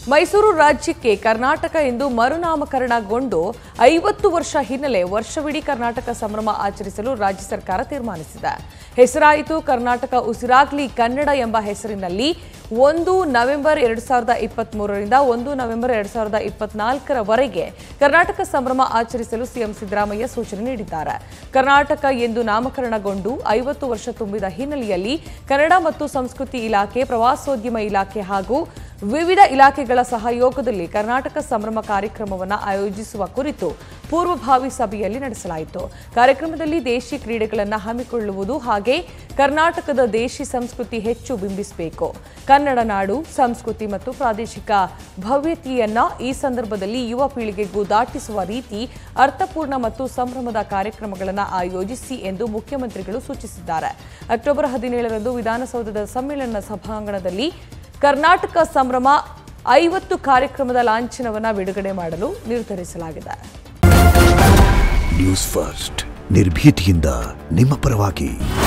ಮೈಸೂರು ರಾಜ್ಯಕ್ಕೆ ಕರ್ನಾಟಕ ಎಂದು ಮರುನಾಮಕರಣಗೊಂಡು ಐವತ್ತು ವರ್ಷ ಹಿನ್ನೆಲೆ ವರ್ಷವಿಡೀ ಕರ್ನಾಟಕ ಸಂಭ್ರಮ ಆಚರಿಸಲು ರಾಜ್ಯ ಸರ್ಕಾರ ತೀರ್ಮಾನಿಸಿದೆ ಹೆಸರಾಯಿತು ಕರ್ನಾಟಕ ಉಸಿರಾಗ್ಲಿ ಕನ್ನಡ ಎಂಬ ಹೆಸರಿನಲ್ಲಿ ಒಂದು ನವೆಂಬರ್ ಎರಡ್ ಸಾವಿರದ ಇಪ್ಪತ್ತ್ ಮೂರರಿಂದ ಒಂದು ನವೆಂಬರ್ ಎರಡ್ ಸಾವಿರದ ಇಪ್ಪತ್ನಾಲ್ಕರವರೆಗೆ ಕರ್ನಾಟಕ ಸಂಭ್ರಮ ಆಚರಿಸಲು ಸಿಎಂ ಸಿದ್ದರಾಮಯ್ಯ ಸೂಚನೆ ನೀಡಿದ್ದಾರೆ ಕರ್ನಾಟಕ ಎಂದು ನಾಮಕರಣಗೊಂಡು ಐವತ್ತು ವರ್ಷ ತುಂಬಿದ ಹಿನ್ನೆಲೆಯಲ್ಲಿ ಕನ್ನಡ ಮತ್ತು ಸಂಸ್ಕೃತಿ ಇಲಾಖೆ ಪ್ರವಾಸೋದ್ಯಮ ಇಲಾಖೆ ಹಾಗೂ ವಿವಿಧ ಇಲಾಖೆಗಳ ಸಹಯೋಗದಲ್ಲಿ ಕರ್ನಾಟಕ ಸಂಭ್ರಮ ಕಾರ್ಯಕ್ರಮವನ್ನು ಆಯೋಜಿಸುವ ಕುರಿತು ಪೂರ್ವಭಾವಿ ಸಭೆಯಲ್ಲಿ ನಡೆಸಲಾಯಿತು ಕಾರ್ಯಕ್ರಮದಲ್ಲಿ ದೇಶಿ ಕ್ರೀಡೆಗಳನ್ನು ಹಮ್ಮಿಕೊಳ್ಳುವುದು ಹಾಗೆ ಕರ್ನಾಟಕದ ದೇಶಿ ಸಂಸ್ಕೃತಿ ಹೆಚ್ಚು ಬಿಂಬಿಸಬೇಕು ಕನ್ನಡ ನಾಡು ಸಂಸ್ಕೃತಿ ಮತ್ತು ಪ್ರಾದೇಶಿಕ ಭವ್ಯತೆಯನ್ನ ಈ ಸಂದರ್ಭದಲ್ಲಿ ಯುವ ಪೀಳಿಗೆಗೂ ದಾಟಿಸುವ ರೀತಿ ಅರ್ಥಪೂರ್ಣ ಮತ್ತು ಸಂಭ್ರಮದ ಕಾರ್ಯಕ್ರಮಗಳನ್ನು ಆಯೋಜಿಸಿ ಎಂದು ಮುಖ್ಯಮಂತ್ರಿಗಳು ಸೂಚಿಸಿದ್ದಾರೆ ಅಕ್ಟೋಬರ್ ಹದಿನೇಳರಂದು ವಿಧಾನಸೌಧದ ಸಮ್ಮೇಳನ ಸಭಾಂಗಣದಲ್ಲಿ ಕರ್ನಾಟಕ ಸಂಭ್ರಮ ಐವತ್ತು ಕಾರ್ಯಕ್ರಮದ ಲಾಂಛನವನ್ನು ಬಿಡುಗಡೆ ಮಾಡಲು ನಿರ್ಧರಿಸಲಾಗಿದೆ ನ್ಯೂಸ್ ಫಸ್ಟ್ ನಿರ್ಭೀತಿಯಿಂದ ನಿಮ್ಮ ಪರವಾಗಿ